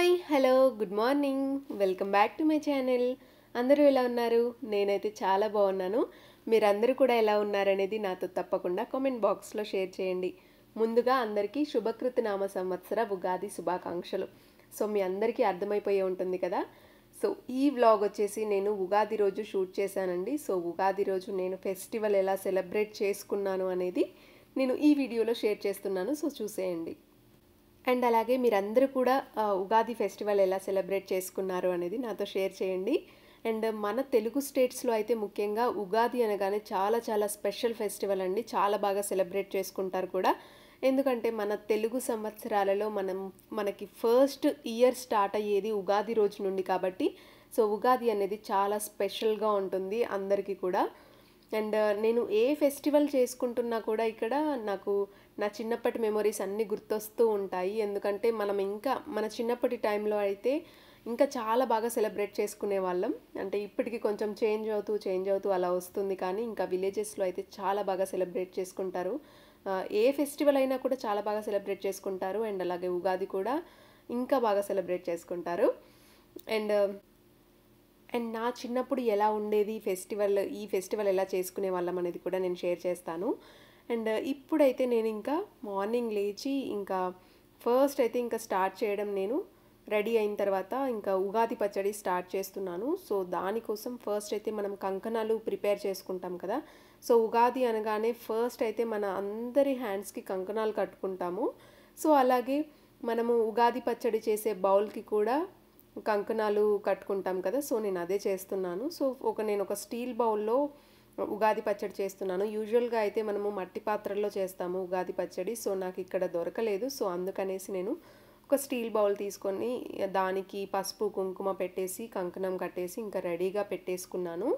hi hello good morning welcome back to my channel అందరూ ఎలా ఉన్నారు నేనైతే చాలా బాగున్నాను మీరందరూ కూడా ఎలా ఉన్నారనేది నాతో తప్పకుండా కామెంట్ బాక్స్లో షేర్ చేయండి ముందుగా అందరికీ శుభకృత నామ సంవత్సర ఉగాది శుభాకాంక్షలు సో మీ అందరికీ అర్థమైపోయి ఉంటుంది కదా సో ఈ వ్లాగ్ వచ్చేసి నేను ఉగాది రోజు షూట్ చేశానండి సో ఉగాది రోజు నేను ఫెస్టివల్ ఎలా సెలబ్రేట్ చేసుకున్నాను అనేది నేను ఈ వీడియోలో షేర్ చేస్తున్నాను సో చూసేయండి అండ్ అలాగే మీరందరూ కూడా ఆ, ఉగాది ఫెస్టివల్ ఎలా సెలబ్రేట్ చేసుకున్నారు అనేది నాతో షేర్ చేయండి అండ్ మన తెలుగు స్టేట్స్లో అయితే ముఖ్యంగా ఉగాది అనగానే చాలా చాలా స్పెషల్ ఫెస్టివల్ అండి చాలా బాగా సెలబ్రేట్ చేసుకుంటారు కూడా ఎందుకంటే మన తెలుగు సంవత్సరాలలో మనం మనకి ఫస్ట్ ఇయర్ స్టార్ట్ అయ్యేది ఉగాది రోజు నుండి కాబట్టి సో ఉగాది అనేది చాలా స్పెషల్గా ఉంటుంది అందరికీ కూడా అండ్ నేను ఏ ఫెస్టివల్ చేసుకుంటున్నా కూడా ఇక్కడ నాకు నా చిన్నప్పటి మెమొరీస్ అన్నీ గుర్తొస్తూ ఉంటాయి ఎందుకంటే మనం ఇంకా మన చిన్నప్పటి టైంలో అయితే ఇంకా చాలా బాగా సెలబ్రేట్ చేసుకునే వాళ్ళం అంటే ఇప్పటికి కొంచెం చేంజ్ అవుతూ చేంజ్ అవుతూ అలా వస్తుంది కానీ ఇంకా విలేజెస్లో అయితే చాలా బాగా సెలబ్రేట్ చేసుకుంటారు ఆ, ఏ ఫెస్టివల్ అయినా కూడా చాలా బాగా సెలబ్రేట్ చేసుకుంటారు అండ్ అలాగే ఉగాది కూడా ఇంకా బాగా సెలబ్రేట్ చేసుకుంటారు అండ్ అండ్ నా చిన్నప్పుడు ఎలా ఉండేది ఫెస్టివల్ ఈ ఫెస్టివల్ ఎలా చేసుకునే వాళ్ళం అనేది కూడా నేను షేర్ చేస్తాను అండ్ ఇప్పుడైతే నేను ఇంకా మార్నింగ్ లేచి ఇంకా ఫస్ట్ అయితే ఇంకా స్టార్ట్ చేయడం నేను రెడీ అయిన తర్వాత ఇంకా ఉగాది పచ్చడి స్టార్ట్ చేస్తున్నాను సో దానికోసం ఫస్ట్ అయితే మనం కంకణాలు ప్రిపేర్ చేసుకుంటాం కదా సో ఉగాది అనగానే ఫస్ట్ అయితే మన అందరి హ్యాండ్స్కి కంకణాలు కట్టుకుంటాము సో అలాగే మనము ఉగాది పచ్చడి చేసే బౌల్కి కూడా కంకణాలు కట్టుకుంటాం కదా సో నేను అదే చేస్తున్నాను సో ఒక నేను ఒక స్టీల్ బౌల్లో ఉగాది పచ్చడి చేస్తున్నాను యూజువల్గా అయితే మనము మట్టి పాత్రల్లో చేస్తాము ఉగాది పచ్చడి సో నాకు ఇక్కడ దొరకలేదు సో అందుకనేసి నేను ఒక స్టీల్ బౌల్ తీసుకొని దానికి పసుపు కుంకుమ పెట్టేసి కంకణం కట్టేసి ఇంకా రెడీగా పెట్టేసుకున్నాను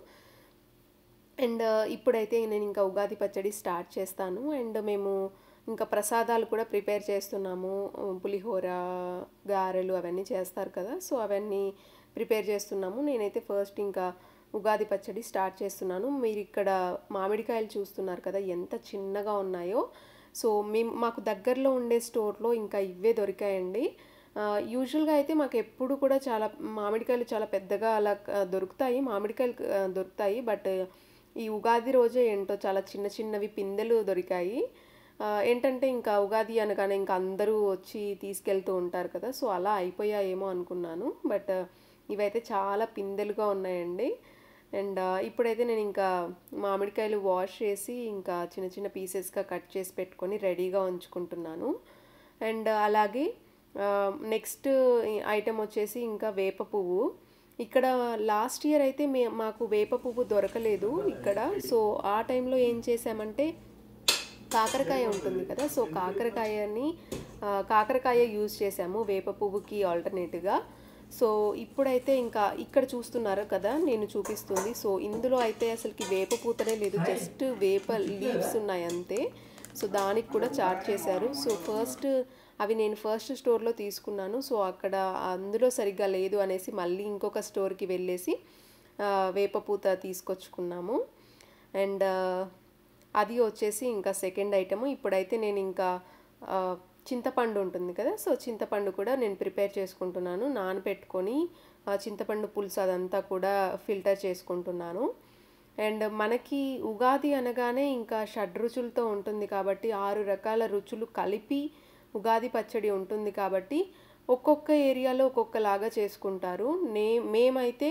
అండ్ ఇప్పుడైతే నేను ఇంకా ఉగాది పచ్చడి స్టార్ట్ చేస్తాను అండ్ మేము ఇంకా ప్రసాదాలు కూడా ప్రిపేర్ చేస్తున్నాము పులిహోర గారెలు అవన్నీ చేస్తారు కదా సో అవన్నీ ప్రిపేర్ చేస్తున్నాము నేనైతే ఫస్ట్ ఇంకా ఉగాది పచ్చడి స్టార్ట్ చేస్తున్నాను మీరు ఇక్కడ మామిడికాయలు చూస్తున్నారు కదా ఎంత చిన్నగా ఉన్నాయో సో మేము మాకు దగ్గరలో ఉండే స్టోర్లో ఇంకా ఇవే దొరికాయండి యూజువల్గా అయితే మాకు ఎప్పుడు కూడా చాలా మామిడికాయలు చాలా పెద్దగా అలా ఆ, దొరుకుతాయి మామిడికాయలు ఆ, దొరుకుతాయి బట్ ఈ ఉగాది రోజే ఏంటో చాలా చిన్న చిన్నవి పిందెలు దొరికాయి ఆ, ఏంటంటే ఇంకా ఉగాది అనగానే ఇంకా అందరూ వచ్చి తీసుకెళ్తూ ఉంటారు కదా సో అలా అయిపోయాయేమో అనుకున్నాను బట్ ఇవైతే చాలా పిందెలుగా ఉన్నాయండి అండ్ ఇప్పుడైతే నేను ఇంకా మామిడికాయలు వాష్ చేసి ఇంకా చిన్న చిన్న పీసెస్గా కట్ చేసి పెట్టుకొని రెడీగా ఉంచుకుంటున్నాను అండ్ అలాగే నెక్స్ట్ ఐటెం వచ్చేసి ఇంకా వేప పువ్వు ఇక్కడ లాస్ట్ ఇయర్ అయితే మే మాకు వేప పువ్వు దొరకలేదు ఇక్కడ సో ఆ టైంలో ఏం చేసామంటే కాకరకాయ ఉంటుంది కదా సో కాకరకాయని ఆ, కాకరకాయ యూజ్ చేసాము వేప పువ్వుకి ఆల్టర్నేట్గా సో ఇప్పుడైతే ఇంకా ఇక్కడ చూస్తున్నారు కదా నేను చూపిస్తుంది సో ఇందులో అయితే అసలుకి వేప పూతనే లేదు జస్ట్ వేప లీవ్స్ ఉన్నాయి అంతే సో దానికి కూడా చార్జ్ చేశారు సో ఫస్ట్ అవి నేను ఫస్ట్ స్టోర్లో తీసుకున్నాను సో అక్కడ అందులో సరిగ్గా లేదు అనేసి మళ్ళీ ఇంకొక స్టోర్కి వెళ్ళేసి ఆ, వేప పూత తీసుకొచ్చుకున్నాము అండ్ అది వచ్చేసి ఇంకా సెకండ్ ఐటమ్ ఇప్పుడైతే నేను ఇంకా ఆ, చింతపండు ఉంటుంది కదా సో చింతపండు కూడా నేను ప్రిపేర్ చేసుకుంటున్నాను నానబెట్టుకొని ఆ చింతపండు పులుసు అదంతా కూడా ఫిల్టర్ చేసుకుంటున్నాను అండ్ మనకి ఉగాది అనగానే ఇంకా షడ్రుచులతో ఉంటుంది కాబట్టి ఆరు రకాల రుచులు కలిపి ఉగాది పచ్చడి ఉంటుంది కాబట్టి ఒక్కొక్క ఏరియాలో ఒక్కొక్కలాగా చేసుకుంటారు నే మేమైతే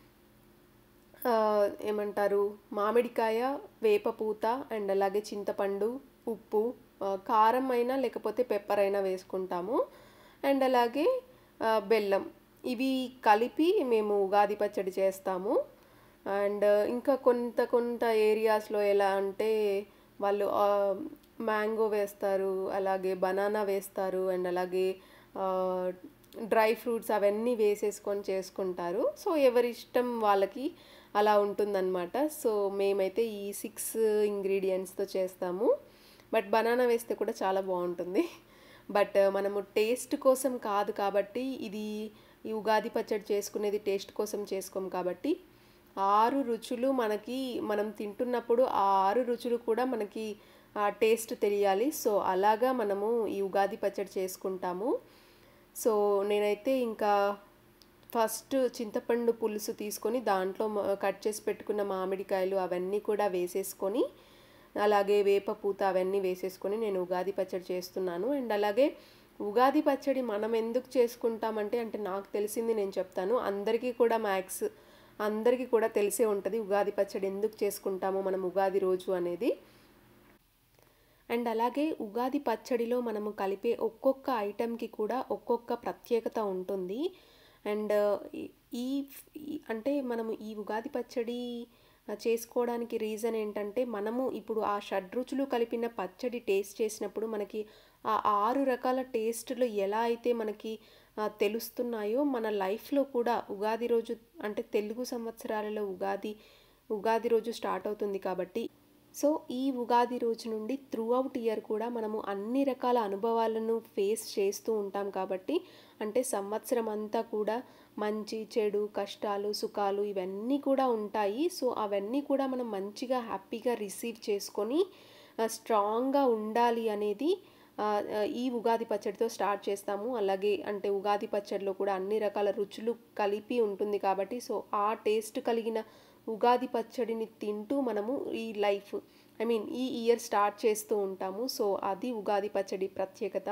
ఆ, ఏమంటారు మామిడికాయ వేపపూత అండ్ అలాగే చింతపండు ఉప్పు ఆ, కారం అయినా లేకపోతే పెప్పర్ అయినా వేసుకుంటాము అండ్ అలాగే ఆ, బెల్లం ఇవి కలిపి మేము ఉగాది పచ్చడి చేస్తాము అండ్ ఇంకా కొంత కొంత ఏరియాస్లో ఎలా అంటే వాళ్ళు మ్యాంగో వేస్తారు అలాగే బనానా వేస్తారు అండ్ అలాగే డ్రై ఫ్రూట్స్ అవన్నీ వేసేసుకొని చేసుకుంటారు సో ఎవరి ఇష్టం వాళ్ళకి అలా ఉంటుందన్నమాట సో మేమైతే ఈ సిక్స్ ఇంగ్రీడియంట్స్తో చేస్తాము బట్ బనానా వేస్తే కూడా చాలా బాగుంటుంది బట్ మనము టేస్ట్ కోసం కాదు కాబట్టి ఇది ఈ ఉగాది పచ్చడి చేసుకునేది టేస్ట్ కోసం చేసుకోం కాబట్టి ఆరు రుచులు మనకి మనం తింటున్నప్పుడు ఆ ఆరు రుచులు కూడా మనకి టేస్ట్ తెలియాలి సో అలాగా మనము ఈ ఉగాది పచ్చడి చేసుకుంటాము సో నేనైతే ఇంకా ఫస్ట్ చింతపండు పులుసు తీసుకొని దాంట్లో మ- కట్ చేసి పెట్టుకున్న మామిడికాయలు అవన్నీ కూడా వేసేసుకొని అలాగే వేప పూత అవన్నీ వేసేసుకొని నేను ఉగాది పచ్చడి చేస్తున్నాను అండ్ అలాగే ఉగాది పచ్చడి మనం ఎందుకు చేసుకుంటామంటే అంటే నాకు తెలిసింది నేను చెప్తాను అందరికీ కూడా మ్యాక్స్ అందరికీ కూడా తెలిసే ఉంటుంది ఉగాది పచ్చడి ఎందుకు చేసుకుంటామో మనం ఉగాది రోజు అనేది అండ్ అలాగే ఉగాది పచ్చడిలో మనము కలిపే ఒక్కొక్క ఐటెంకి కూడా ఒక్కొక్క ప్రత్యేకత ఉంటుంది అండ్ ఈ- ఈ ఈ- అంటే మనము ఈ ఉగాది పచ్చడి ఆ, చేసుకోవడానికి రీజన్ ఏంటంటే మనము ఇప్పుడు ఆ షడ్రుచులు కలిపిన పచ్చడి టేస్ట్ చేసినప్పుడు మనకి ఆ ఆరు రకాల టేస్టులు ఎలా అయితే మనకి ఆ, తెలుస్తున్నాయో మన లైఫ్లో కూడా ఉగాది రోజు అంటే తెలుగు సంవత్సరాలలో ఉగాది ఉగాది రోజు స్టార్ట్ అవుతుంది కాబట్టి సో ఈ ఉగాది రోజు నుండి త్రూ అవుట్ ఇయర్ కూడా మనము అన్ని రకాల అనుభవాలను ఫేస్ చేస్తూ ఉంటాం కాబట్టి అంటే సంవత్సరం అంతా కూడా మంచి చెడు కష్టాలు సుఖాలు ఇవన్నీ కూడా ఉంటాయి సో అవన్నీ కూడా మనం మంచిగా హ్యాపీగా రిసీవ్ చేసుకొని స్ట్రాంగ్గా ఉండాలి అనేది ఆ, ఆ, ఈ ఉగాది పచ్చడితో స్టార్ట్ చేస్తాము అలాగే అంటే ఉగాది పచ్చడిలో కూడా అన్ని రకాల రుచులు కలిపి ఉంటుంది కాబట్టి సో ఆ టేస్ట్ కలిగిన ఉగాది పచ్చడిని తింటూ మనము ఈ లైఫ్ ఐ మీన్ ఈ ఇయర్ స్టార్ట్ చేస్తూ ఉంటాము సో అది ఉగాది పచ్చడి ప్రత్యేకత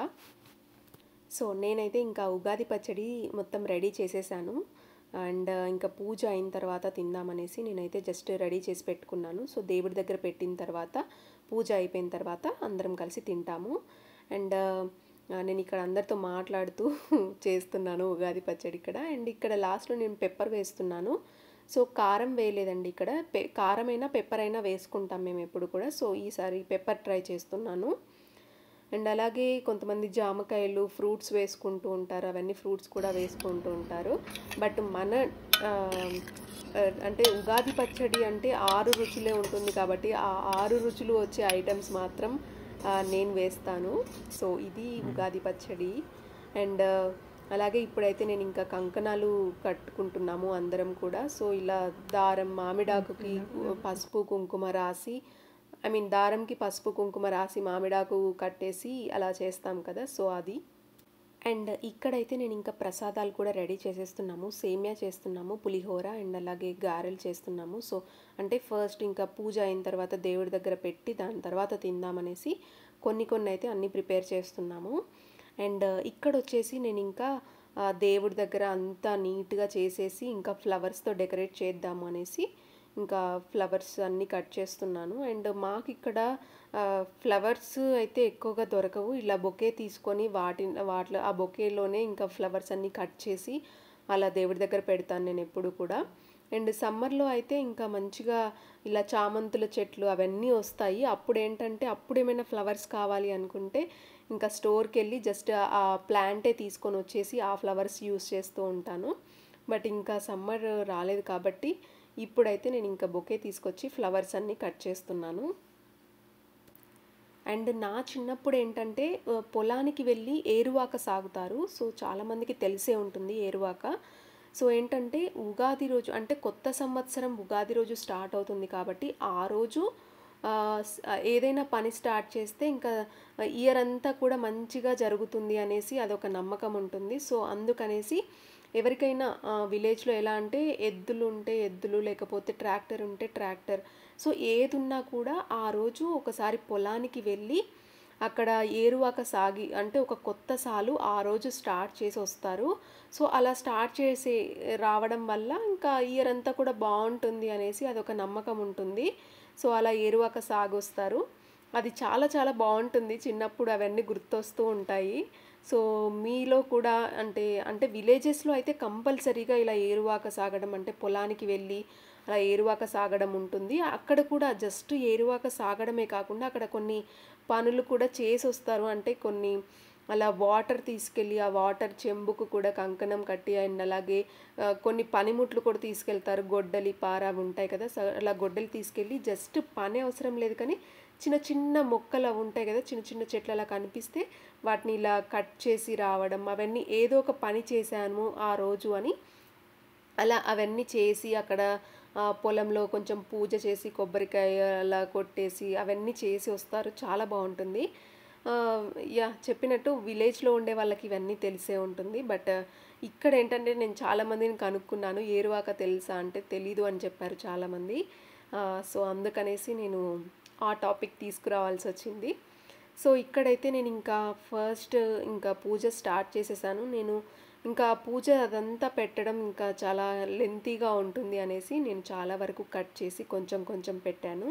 సో నేనైతే ఇంకా ఉగాది పచ్చడి మొత్తం రెడీ చేసేసాను అండ్ ఇంకా పూజ అయిన తర్వాత తిందామనేసి నేనైతే జస్ట్ రెడీ చేసి పెట్టుకున్నాను సో దేవుడి దగ్గర పెట్టిన తర్వాత పూజ అయిపోయిన తర్వాత అందరం కలిసి తింటాము అండ్ నేను ఇక్కడ అందరితో మాట్లాడుతూ చేస్తున్నాను ఉగాది పచ్చడి ఇక్కడ అండ్ ఇక్కడ లాస్ట్లో నేను పెప్పర్ వేస్తున్నాను సో కారం వేయలేదండి ఇక్కడ పె కారమైనా పెప్పర్ అయినా వేసుకుంటాం మేము ఎప్పుడు కూడా సో ఈసారి పెప్పర్ ట్రై చేస్తున్నాను అండ్ అలాగే కొంతమంది జామకాయలు ఫ్రూట్స్ వేసుకుంటూ ఉంటారు అవన్నీ ఫ్రూట్స్ కూడా వేసుకుంటూ ఉంటారు బట్ మన ఆ, ఆ, అంటే ఉగాది పచ్చడి అంటే ఆరు రుచులే ఉంటుంది కాబట్టి ఆ ఆరు రుచులు వచ్చే ఐటమ్స్ మాత్రం ఆ, నేను వేస్తాను సో ఇది ఉగాది పచ్చడి అండ్ అలాగే ఇప్పుడైతే నేను ఇంకా కంకణాలు కట్టుకుంటున్నాము అందరం కూడా సో ఇలా దారం మామిడాకుకి పసుపు కుంకుమ రాసి ఐ మీన్ దారంకి పసుపు కుంకుమ రాసి మామిడాకు కట్టేసి అలా చేస్తాం కదా సో అది అండ్ ఇక్కడైతే నేను ఇంకా ప్రసాదాలు కూడా రెడీ చేసేస్తున్నాము సేమియా చేస్తున్నాము పులిహోర అండ్ అలాగే గారెలు చేస్తున్నాము సో అంటే ఫస్ట్ ఇంకా పూజ అయిన తర్వాత దేవుడి దగ్గర పెట్టి దాని తర్వాత తిందామనేసి కొన్ని కొన్ని అయితే అన్నీ ప్రిపేర్ చేస్తున్నాము అండ్ ఇక్కడ వచ్చేసి నేను ఇంకా ఆ, దేవుడి దగ్గర అంతా నీట్గా చేసేసి ఇంకా ఫ్లవర్స్తో డెకరేట్ చేద్దాము అనేసి ఇంకా ఫ్లవర్స్ అన్నీ కట్ చేస్తున్నాను అండ్ మాకు ఇక్కడ ఫ్లవర్స్ అయితే ఎక్కువగా దొరకవు ఇలా బొకే తీసుకొని వాటి వాటిలో ఆ బొకేలోనే ఇంకా ఫ్లవర్స్ అన్నీ కట్ చేసి అలా దేవుడి దగ్గర పెడతాను నేను ఎప్పుడు కూడా అండ్ సమ్మర్లో అయితే ఇంకా మంచిగా ఇలా చామంతుల చెట్లు అవన్నీ వస్తాయి అప్పుడు ఏంటంటే అప్పుడు ఏమైనా ఫ్లవర్స్ కావాలి అనుకుంటే ఇంకా స్టోర్కి వెళ్ళి జస్ట్ ఆ ప్లాంటే తీసుకొని వచ్చేసి ఆ ఫ్లవర్స్ యూస్ చేస్తూ ఉంటాను బట్ ఇంకా సమ్మర్ రాలేదు కాబట్టి ఇప్పుడైతే నేను ఇంకా బొకే తీసుకొచ్చి ఫ్లవర్స్ అన్నీ కట్ చేస్తున్నాను అండ్ నా చిన్నప్పుడు ఏంటంటే ఆ, పొలానికి వెళ్ళి ఏరువాక సాగుతారు సో చాలామందికి తెలిసే ఉంటుంది ఏరువాక సో ఏంటంటే ఉగాది రోజు అంటే కొత్త సంవత్సరం ఉగాది రోజు స్టార్ట్ అవుతుంది కాబట్టి ఆ రోజు ఆ, స్- ఆ, ఏదైనా పని స్టార్ట్ చేస్తే ఇంకా ఇయర్ అంతా కూడా మంచిగా జరుగుతుంది అనేసి అదొక నమ్మకం ఉంటుంది సో అందుకనేసి ఎవరికైనా విలేజ్లో ఎలా అంటే ఎద్దులు ఉంటే ఎద్దులు లేకపోతే ట్రాక్టర్ ఉంటే ట్రాక్టర్ సో ఏది ఉన్నా కూడా ఆ రోజు ఒకసారి పొలానికి వెళ్ళి అక్కడ ఏరువాక సాగి అంటే ఒక కొత్త సాలు ఆ రోజు స్టార్ట్ చేసి వస్తారు సో అలా స్టార్ట్ చేసి రావడం వల్ల ఇంకా ఇయర్ అంతా కూడా బాగుంటుంది అనేసి అదొక నమ్మకం ఉంటుంది సో అలా ఏరువాక సాగొస్తారు అది చాలా చాలా బాగుంటుంది చిన్నప్పుడు అవన్నీ గుర్తొస్తూ ఉంటాయి సో మీలో కూడా అంటే అంటే విలేజెస్లో అయితే కంపల్సరీగా ఇలా ఏరువాక సాగడం అంటే పొలానికి వెళ్ళి అలా ఏరువాక సాగడం ఉంటుంది అక్కడ కూడా జస్ట్ ఏరువాక సాగడమే కాకుండా అక్కడ కొన్ని పనులు కూడా చేసి వస్తారు అంటే కొన్ని అలా వాటర్ తీసుకెళ్ళి ఆ వాటర్ చెంబుకు కూడా కంకణం కట్టి అండ్ అలాగే ఆ, కొన్ని పనిముట్లు కూడా తీసుకెళ్తారు గొడ్డలి పార అవి ఉంటాయి కదా సో అలా గొడ్డలి తీసుకెళ్ళి జస్ట్ పని అవసరం లేదు కానీ చిన్న చిన్న మొక్కలు అవి ఉంటాయి కదా చిన్న చిన్న చెట్లు అలా కనిపిస్తే వాటిని ఇలా కట్ చేసి రావడం అవన్నీ ఏదో ఒక పని చేశాను ఆ రోజు అని అలా అవన్నీ చేసి అక్కడ ఆ, పొలంలో కొంచెం పూజ చేసి కొబ్బరికాయ అలా కొట్టేసి అవన్నీ చేసి వస్తారు చాలా బాగుంటుంది ఆ, యా చెప్పినట్టు విలేజ్లో ఉండే వాళ్ళకి ఇవన్నీ తెలిసే ఉంటుంది బట్ ఇక్కడ ఏంటంటే నేను చాలామందిని కనుక్కున్నాను ఏరువాక తెలుసా అంటే తెలీదు అని చెప్పారు చాలామంది సో అందుకనేసి నేను ఆ టాపిక్ తీసుకురావాల్సి వచ్చింది సో ఇక్కడైతే నేను ఇంకా ఫస్ట్ ఇంకా పూజ స్టార్ట్ చేసేసాను నేను ఇంకా పూజ అదంతా పెట్టడం ఇంకా చాలా లెంతీగా ఉంటుంది అనేసి నేను చాలా వరకు కట్ చేసి కొంచెం కొంచెం పెట్టాను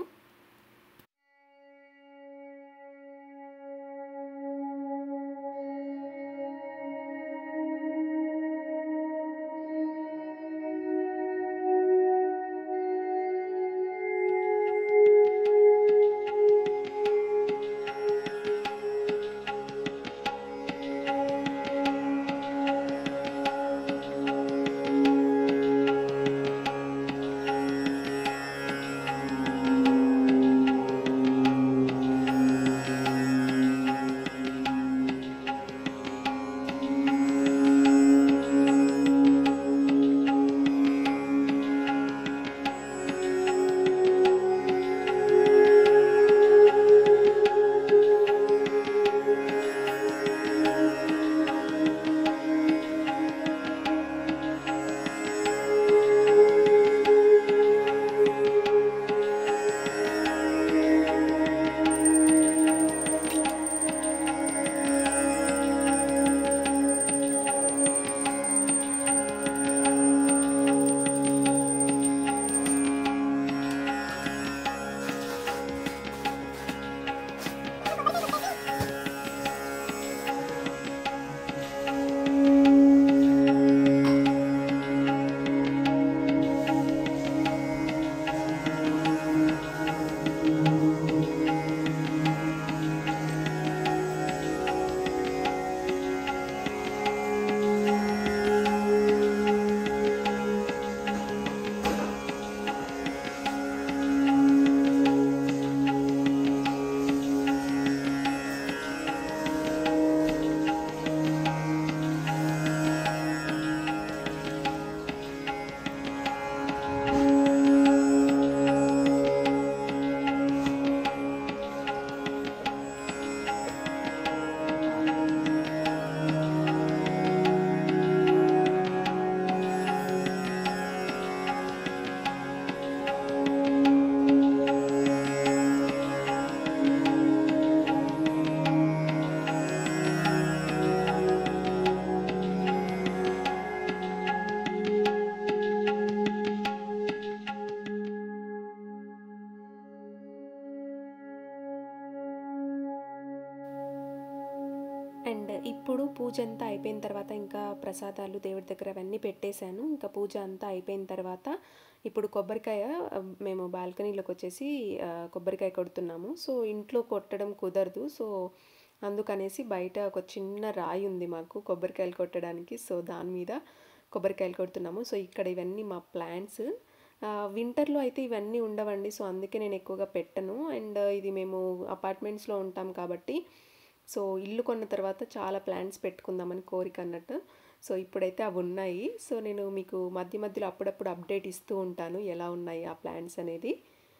అండ్ ఇప్పుడు పూజ అంతా అయిపోయిన తర్వాత ఇంకా ప్రసాదాలు దేవుడి దగ్గర అవన్నీ పెట్టేశాను ఇంకా పూజ అంతా అయిపోయిన తర్వాత ఇప్పుడు కొబ్బరికాయ ఆ, మేము బాల్కనీలోకి వచ్చేసి ఆ, కొబ్బరికాయ కొడుతున్నాము సో ఇంట్లో కొట్టడం కుదరదు సో అందుకనేసి బయట ఒక చిన్న రాయి ఉంది మాకు కొబ్బరికాయలు కొట్టడానికి సో దాని మీద కొబ్బరికాయలు కొడుతున్నాము సో ఇక్కడ ఇవన్నీ మా ప్లాంట్స్ వింటర్లో అయితే ఇవన్నీ ఉండవండి సో అందుకే నేను ఎక్కువగా పెట్టను అండ్ ఇది మేము అపార్ట్మెంట్స్లో ఉంటాం కాబట్టి సో ఇల్లు కొన్న తర్వాత చాలా ప్లాన్స్ పెట్టుకుందామని కోరిక అన్నట్టు సో ఇప్పుడైతే అవి ఉన్నాయి సో నేను మీకు మధ్య మధ్యలో అప్పుడప్పుడు అప్డేట్ ఇస్తూ ఉంటాను ఎలా ఉన్నాయి ఆ ప్లాన్స్ అనేది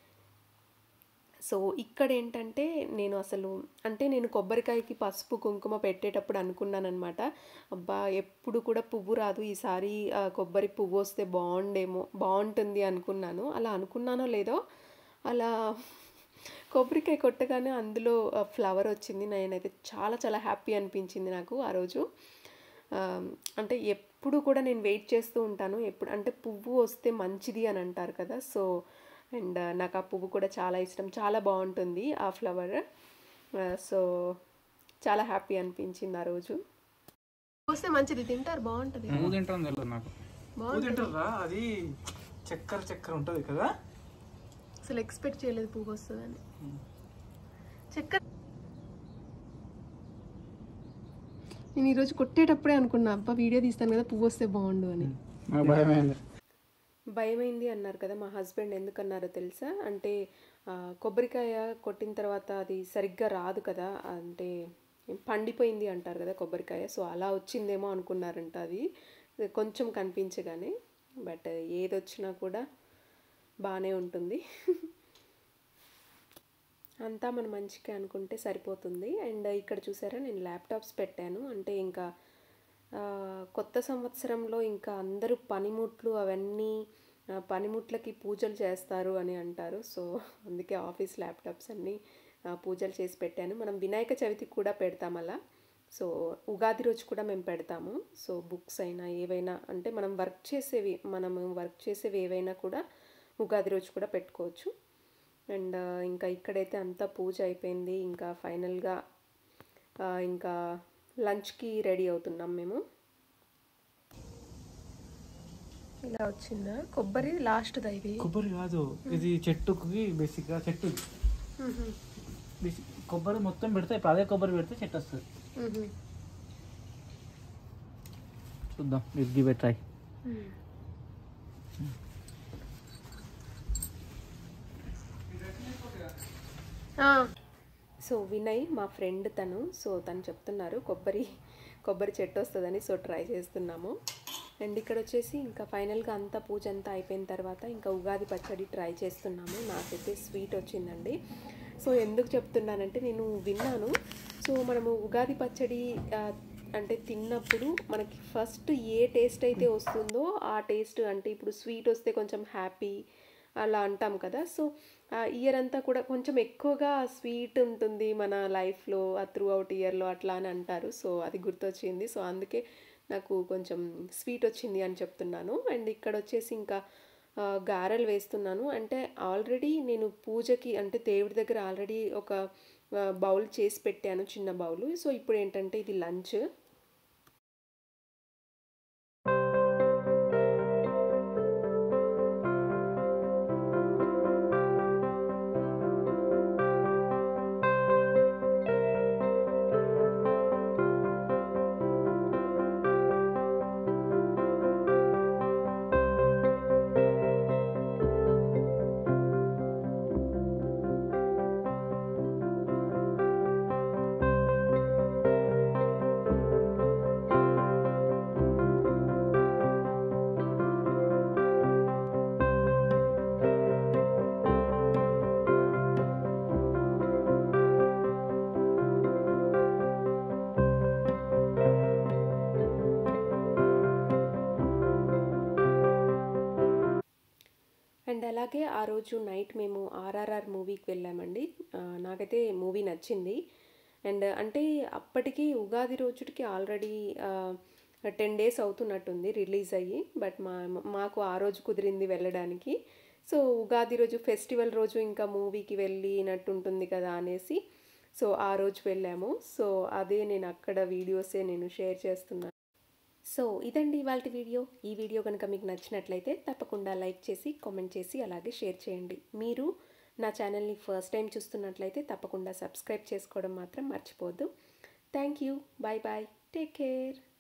సో ఇక్కడ ఏంటంటే నేను అసలు అంటే నేను కొబ్బరికాయకి పసుపు కుంకుమ పెట్టేటప్పుడు అనుకున్నానమాట అబ్బా ఎప్పుడు కూడా పువ్వు రాదు ఈసారి ఆ, కొబ్బరి పువ్వు వస్తే బాగుండేమో బాగుంటుంది అనుకున్నాను అలా అనుకున్నానో లేదో అలా కొబ్బరికాయ కొట్టగానే అందులో ఫ్లవర్ వచ్చింది నేనైతే చాలా చాలా హ్యాపీ అనిపించింది నాకు ఆ రోజు ఆ, అంటే ఎప్పుడు కూడా నేను వెయిట్ చేస్తూ ఉంటాను ఎప్పుడు అంటే పువ్వు వస్తే మంచిది అని అంటారు కదా సో అండ్ నాకు ఆ పువ్వు కూడా చాలా ఇష్టం చాలా బాగుంటుంది ఆ ఫ్లవర్ సో చాలా హ్యాపీ అనిపించింది ఆ రోజు వస్తే మంచిది తింటారు బాగుంటుంది పువ్వు తింటాం తెలియదు నాకు పువ్వు తింటారా అది చక్కెర చక్కెర ఉంటది కదా అసలు ఎక్స్పెక్ట్ చేయలేదు పువ్వు వస్తుందని చక్కెర నేను ఈరోజు కొట్టేటప్పుడే అనుకున్నా అబ్బా వీడియో తీస్తాను కదా పువ్వు వస్తే బాగుండు అని నాకు భయమైంది భయమైంది అన్నారు కదా మా హస్బెండ్ ఎందుకన్నారో తెలుసా అంటే ఆ, కొబ్బరికాయ కొట్టిన తర్వాత అది సరిగ్గా రాదు కదా అంటే పండిపోయింది అంటారు కదా కొబ్బరికాయ సో అలా వచ్చిందేమో అనుకున్నారంట అది కొంచెం కనిపించగానే బట్ ఏది వచ్చినా కూడా బాగానే ఉంటుంది అంతా మన మంచిగా అనుకుంటే సరిపోతుంది అండ్ ఇక్కడ చూసారా నేను ల్యాప్టాప్స్ పెట్టాను అంటే ఇంకా ఆ, కొత్త సంవత్సరంలో ఇంకా అందరూ పనిముట్లు అవన్నీ ఆ, పనిముట్లకి పూజలు చేస్తారు అని అంటారు సో అందుకే ఆఫీస్ ల్యాప్టాప్స్ అన్నీ ఆ, పూజలు చేసి పెట్టాను మనం వినాయక చవితికి కూడా పెడతాం అలా సో ఉగాది రోజు కూడా మేము పెడతాము సో బుక్స్ అయినా ఏవైనా అంటే మనం వర్క్ చేసేవి మనం వర్క్ చేసేవి ఏవైనా కూడా ఉగాది రోజు కూడా పెట్టుకోవచ్చు అండ్ ఇంకా ఇక్కడైతే అంతా పూజ అయిపోయింది ఇంకా ఫైనల్గా ఇంకా లంచ్కి రెడీ అవుతున్నాం మేము ఇలా వచ్చిందా కొబ్బరి లాస్ట్ ఇవి కొబ్బరి కాదు ఇది చెట్టుకి బేసిక్గా చెట్టు బేసిక్ కొబ్బరి మొత్తం పెడితే ఇప్పుడు అదే కొబ్బరి పెడితే చెట్టు వస్తుంది చూద్దాం మీరు గివ్ ట్రై సో వినయ్ మా ఫ్రెండ్ తను సో తను చెప్తున్నారు కొబ్బరి కొబ్బరి చెట్టు వస్తుందని సో ట్రై చేస్తున్నాము అండ్ ఇక్కడ వచ్చేసి ఇంకా ఫైనల్గా అంతా పూజ అంతా అయిపోయిన తర్వాత ఇంకా ఉగాది పచ్చడి ట్రై చేస్తున్నాము నాకైతే స్వీట్ వచ్చిందండి సో ఎందుకు చెప్తున్నానంటే నేను విన్నాను సో మనము ఉగాది పచ్చడి ఆ, అంటే తిన్నప్పుడు మనకి ఫస్ట్ ఏ టేస్ట్ అయితే వస్తుందో ఆ టేస్ట్ అంటే ఇప్పుడు స్వీట్ వస్తే కొంచెం హ్యాపీ అలా అంటాం కదా సో ఇయర్ అంతా కూడా కొంచెం ఎక్కువగా స్వీట్ ఉంటుంది మన లైఫ్లో ఆ త్రూ అవుట్ ఇయర్లో అట్లా అని అంటారు సో అది గుర్తొచ్చింది సో అందుకే నాకు కొంచెం స్వీట్ వచ్చింది అని చెప్తున్నాను అండ్ ఇక్కడ వచ్చేసి ఇంకా ఆ, గారెలు వేస్తున్నాను అంటే ఆల్రెడీ నేను పూజకి అంటే దేవుడి దగ్గర ఆల్రెడీ ఒక బౌల్ చేసి పెట్టాను చిన్న బౌల్ సో ఇప్పుడు ఏంటంటే ఇది లంచ్ అండ్ అలాగే ఆ రోజు నైట్ మేము ఆర్ఆర్ఆర్ మూవీకి వెళ్ళామండి ఆ, నాకైతే మూవీ నచ్చింది అండ్ అంటే అప్పటికి ఉగాది రోజుకి ఆల్రెడీ టెన్ డేస్ అవుతున్నట్టుంది రిలీజ్ అయ్యి బట్ మా మాకు ఆ రోజు కుదిరింది వెళ్ళడానికి సో ఉగాది రోజు ఫెస్టివల్ రోజు ఇంకా మూవీకి వెళ్ళినట్టుంటుంది కదా అనేసి సో ఆ రోజు వెళ్ళాము సో అదే నేను అక్కడ వీడియోసే నేను షేర్ చేస్తున్నాను సో ఇదండి ఇవాళ వీడియో ఈ వీడియో కనుక మీకు నచ్చినట్లయితే తప్పకుండా లైక్ చేసి కామెంట్ చేసి అలాగే షేర్ చేయండి మీరు నా ఛానల్ని ఫస్ట్ టైం చూస్తున్నట్లయితే తప్పకుండా సబ్స్క్రైబ్ చేసుకోవడం మాత్రం మర్చిపోవద్దు thank you bye bye take care